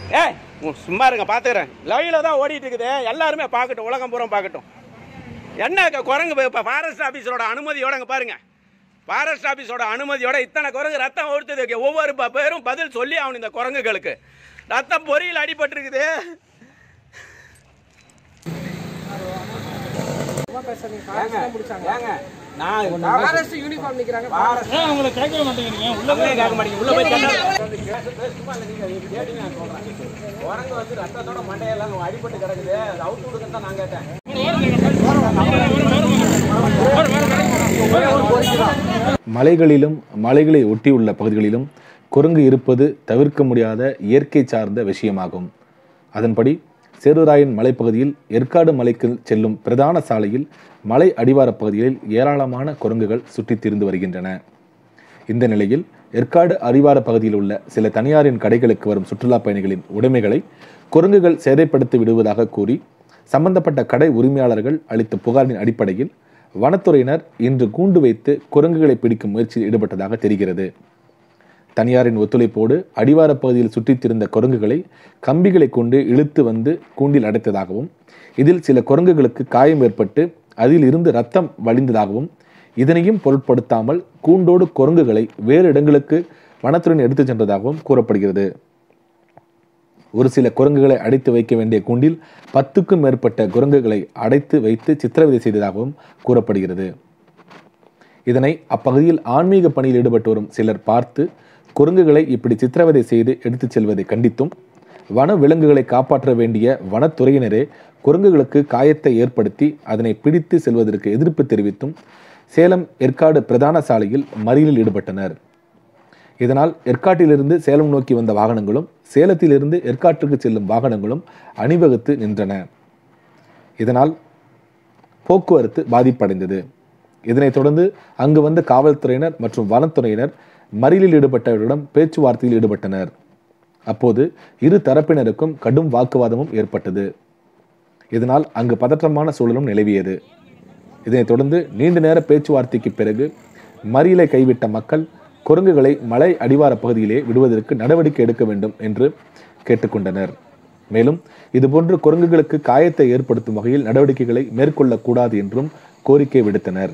ஏய் உம், சும்மா இருங்க பார்த்துக்கிறேன் லைவில் தான் ஓடிட்டு இருக்குது எல்லாருமே பார்க்கட்டும் உலகம் பூரா பார்க்கட்டும் என்ன க- குரங்கு இப்போ ஃபாரஸ்ட் ஆஃபீஸரோட அனுமதியோட இங்க பாருங்க ஃபாரஸ்ட் ஆஃபீஸோட அனுமதியோட இத்தனை குரங்கு ரத்தம் ஒழுத்ததுக்கு ஒவ்வொரு ப- பேரும் பதில் சொல்லி ஆகணும் இந்த குரங்குகளுக்கு ரத்தம் பொறியில் அடிபட்டிருக்குது ஏங்க நான் ஃபாரஸ்ட் யூனிஃபார்ம் நிக்கிறாங்க ஏன் உங்களை கேட்கவே மாட்டேங்கிறீங்க உள்ள உள்ளே கேட்க மாட்டேங்க உள்ள போய் கேட்டா சும்மா இல்லை நீங்க நீங்க கேட்டீங்க நான் சொல்றேன் குரங்கு வந்து ரத்தத்தோட மண்டையெல்லாம் அடிபட்டு கிடக்குது அது அவுத்து விடுங்கன்னு தான் நான் கேட்டேன் மலைகளிலும் மலைகளை ஒட்டியுள்ள பகுதிகளிலும் குரங்கு இருப்பது தவிர்க்க முடியாத இயற்கை சார்ந்த விஷயமாகும் அதன்படி சேருராயன் மலைப்பகுதியில் ஏற்காடு மலைக்கு செல்லும் பிரதான சாலையில் மலை அடிவாரப் பகுதிகளில் ஏராளமான குரங்குகள் சுற்றித் திரிந்து வருகின்றன இந்த நிலையில் ஏற்காடு அடிவார பகுதியில் உள்ள சில தனியாரின் கடைகளுக்கு வரும் சுற்றுலா பயணிகளின் உடைமைகளை குரங்குகள் சேதைப்படுத்தி விடுவதாக கூறி சம்பந்தப்பட்ட கடை உரிமையாளர்கள் அளித்த புகாரின் அடிப்படையில் வனத்துறையினர் இன்று கூண்டு வைத்து குரங்குகளை பிடிக்கும் முயற்சியில் ஈடுபட்டதாக தெரிகிறது தனியாரின் ஒத்துழைப்போடு அடிவாரப் பகுதியில் சுற்றித் திரிந்த குரங்குகளை கம்பிகளை கொண்டு இழுத்து வந்து கூண்டில் அடைத்ததாகவும் இதில் சில குரங்குகளுக்கு காயம் ஏற்பட்டு அதில் இருந்து ரத்தம் வழிந்ததாகவும் இதனையும் பொருட்படுத்தாமல் கூண்டோடு குரங்குகளை வேறு இடங்களுக்கு வனத்துறையினர் எடுத்துச் சென்றதாகவும் கூறப்படுகிறது ஒரு சில குரங்குகளை அடைத்து வைக்க வேண்டிய கூண்டில் பத்துக்கும் மேற்பட்ட குரங்குகளை அடைத்து வைத்து சித்திரவதை செய்ததாகவும் கூறப்படுகிறது இதனை அப்பகுதியில் ஆன்மீக பணியில் ஈடுபட்டு வரும் சிலர் பார்த்து குரங்குகளை இப்படி சித்திரவதை செய்து எடுத்துச் செல்வதை கண்டித்தும் வன விலங்குகளை காப்பாற்ற வேண்டிய வனத்துறையினரே குரங்குகளுக்கு காயத்தை ஏற்படுத்தி அதனை பிடித்து செல்வதற்கு எதிர்ப்பு தெரிவித்தும் சேலம் ஏற்காடு பிரதான சாலையில் மறியலில் ஈடுபட்டனர் இதனால் ஏற்காட்டிலிருந்து சேலம் நோக்கி வந்த வாகனங்களும் சேலத்திலிருந்து ஏற்காட்டுக்கு செல்லும் வாகனங்களும் அணிவகுத்து நின்றன இதனால் போக்குவரத்து பாதிப்படைந்தது இதனைத் தொடர்ந்து அங்கு வந்த காவல்துறையினர் மற்றும் வனத்துறையினர் மறியலில் ஈடுபட்டவர்களிடம் பேச்சுவார்த்தையில் ஈடுபட்டனர் அப்போது இரு தரப்பினருக்கும் கடும் வாக்குவாதமும் ஏற்பட்டது இதனால் அங்கு பதற்றமான சூழலும் நிலவியது இதனைத் தொடர்ந்து நீண்ட நேர பேச்சுவார்த்தைக்கு பிறகு மறியலை கைவிட்ட மக்கள் குரங்குகளை மலை அடிவார பகுதியிலே விடுவதற்கு நடவடிக்கை எடுக்க வேண்டும் என்று கேட்டுக்கொண்டனர் மேலும் இதுபோன்று குரங்குகளுக்கு காயத்தை ஏற்படுத்தும் வகையில் நடவடிக்கைகளை மேற்கொள்ளக்கூடாது என்றும் கோரிக்கை விடுத்தனர்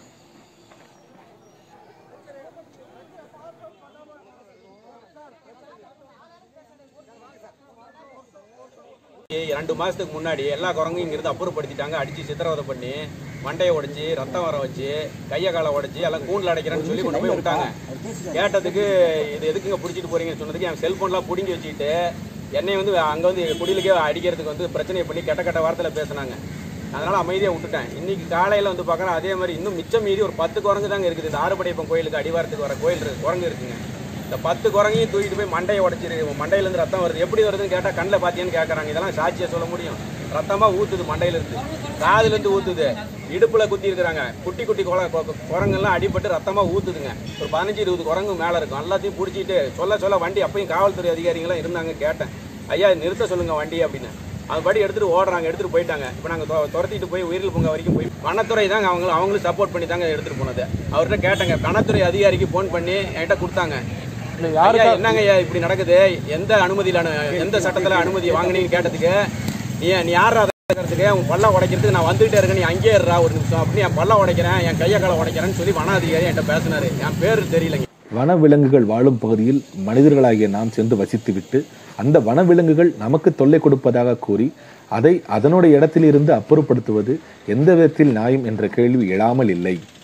ரெண்டு மாசத்துக்கு முன்னாடி எல்லா குரங்கையும் இங்கிருந்து அப்புறப்படுத்திட்டாங்க அடிச்சு சித்திரவதை பண்ணி மண்டையை உடைச்சு ரத்தம் வர வச்சு கையை காலை உடைச்சு எல்லாம் கூண்டில் அடைக்கிறேன்னு சொல்லி கொண்டு போய் விட்டாங்க கேட்டதுக்கு இது எதுக்குங்க பிடிச்சிட்டு போறீங்கன்னு சொன்னதுக்கு என் செல்போன்லாம் பிடுங்கி வச்சுக்கிட்டு என்னை வந்து அங்கே வந்து குடிலுக்கே அடிக்கிறதுக்கு வந்து பிரச்சனையை பண்ணி கெட்ட கெட்ட வார்த்தையில் பேசுனாங்க அதனால அமைதியாக விட்டுட்டேன் இன்னைக்கு காலையில் வந்து பார்க்குறேன் அதே மாதிரி இன்னும் மிச்சம் மீறி ஒரு பத்து குரங்கு தாங்க இருக்குது இந்த ஆறுபடையப்பன் கோயிலுக்கு அடிவாரத்துக்கு வர கோயில் இருக்கு குரங்கு இருக்குங்க இந்த பத்து குரங்கையும் தூக்கிட்டு போய் மண்டையை உடைச்சிரு மண்டையிலேருந்து ரத்தம் வருது எப்படி வருதுன்னு கேட்டால் கண்ணில் பார்த்தியான்னு கேட்குறாங்க இதெல்லாம் சாட்சியை சொல்ல முடியும் ரத்தமாக ஊற்றுது மண்டையிலேருந்து காதுலேருந்து ஊற்றுது இடுப்பில் குத்தி இருக்கிறாங்க குட்டி குட்டி குர கொ- குரங்கெல்லாம் அடிபட்டு ரத்தமாக ஊற்றுதுங்க ஒரு பதினஞ்சு இருபது குரங்கு மேலே இருக்கும் எல்லாத்தையும் பிடிச்சிட்டு சொல்ல சொல்ல வண்டி அப்பயும் காவல்துறை அதிகாரிங்களாம் இருந்தாங்க கேட்டேன் ஐயா நிறுத்த சொல்லுங்க வண்டி அப்படின்னு அது படி எடுத்துட்டு ஓடுறாங்க எடுத்துட்டு போயிட்டாங்க இப்போ நாங்கள் துரத்திட்டு போய் உயிரில் பூங்கா வரைக்கும் போய் வனத்துறை தாங்க அவங்க அவங்களும் சப்போர்ட் பண்ணி தாங்க எடுத்துட்டு போனது அவர்கிட்ட கேட்டேங்க வனத்துறை அதிகாரிக்கு ஃபோன் பண்ணி என்கிட்ட கொடுத்தாங்க ஐயா, என்னங்க ஐயா இப்படி நடக்குது எந்த அனுமதியில அனு- எந்த சட்டத்துல அனுமதி வாங்குனீங்கன்னு கேட்டதுக்கு நீ நீ யாரா இருக்கிறதுக்கு உன் பல்ல உடைக்கிறதுக்கு நான் வந்துகிட்டே இருக்கேன் நீ அங்கேயே இருறா ஒரு நிமிஷம் அப்படி என் பல்ல உடைக்கிறேன் என் கையை காலை உடைக்கிறேன்னு சொல்லி வன அதிகாரி என்கிட்ட பேசினாரு என் பேர் தெரியலங்க வனவிலங்குகள் வாழும் பகுதியில் மனிதர்களாகிய நாம் சென்று வசித்துவிட்டு அந்த வனவிலங்குகள் நமக்கு தொல்லை கொடுப்பதாக கூறி அதை அதனுடைய இடத்திலிருந்து அப்புறப்படுத்துவது எந்த விதத்தில் நியாயம் என்ற கேள்வி எழாமல் இல்லை